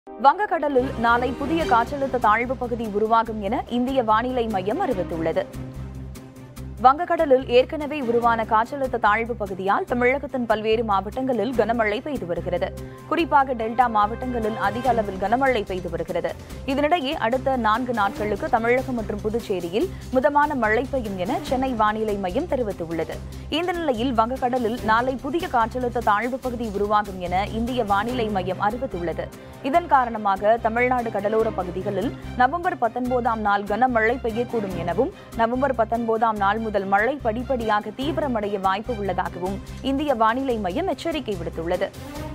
வங்கக்கடலில் நாளை புதிய காற்றழுத்த தாழ்வு பகுதி உருவாகும் என இந்திய வானிலை மையம் அறிவித்துள்ளது வங்கக்கடலில் ஏற்கனவே உருவான காற்றழுத்த தாழ்வு பகுதியால் தமிழகத்தின் பல்வேறு மாவட்டங்களில் கனமழை பெய்து வருகிறது குறிப்பாக டெல்டா மாவட்டங்களில் அதிக அளவில் கனமழை பெய்து வருகிறது இதனிடையே அடுத்த நான்கு நாட்களுக்கு தமிழகம் மற்றும் புதுச்சேரியில் மிதமான மழை பெய்யும் என சென்னை வானிலை மையம் தெரிவித்துள்ளது இந்த நிலையில் வங்கக்கடலில் நாளை புதிய காற்றழுத்த தாழ்வு பகுதி உருவாகும் என இந்திய வானிலை மையம் அறிவித்துள்ளது இதன் காரணமாக தமிழ்நாடு கடலோர பகுதிகளில் நவம்பர் பத்தொன்பதாம் நாள் கனமழை பெய்யக்கூடும் எனவும் நவம்பர் பத்தொன்பதாம் நாள் முதல் மழை படிப்படியாக தீவிரமடைய வாய்ப்பு உள்ளதாகவும் இந்திய வானிலை மையம் எச்சரிக்கை விடுத்துள்ளது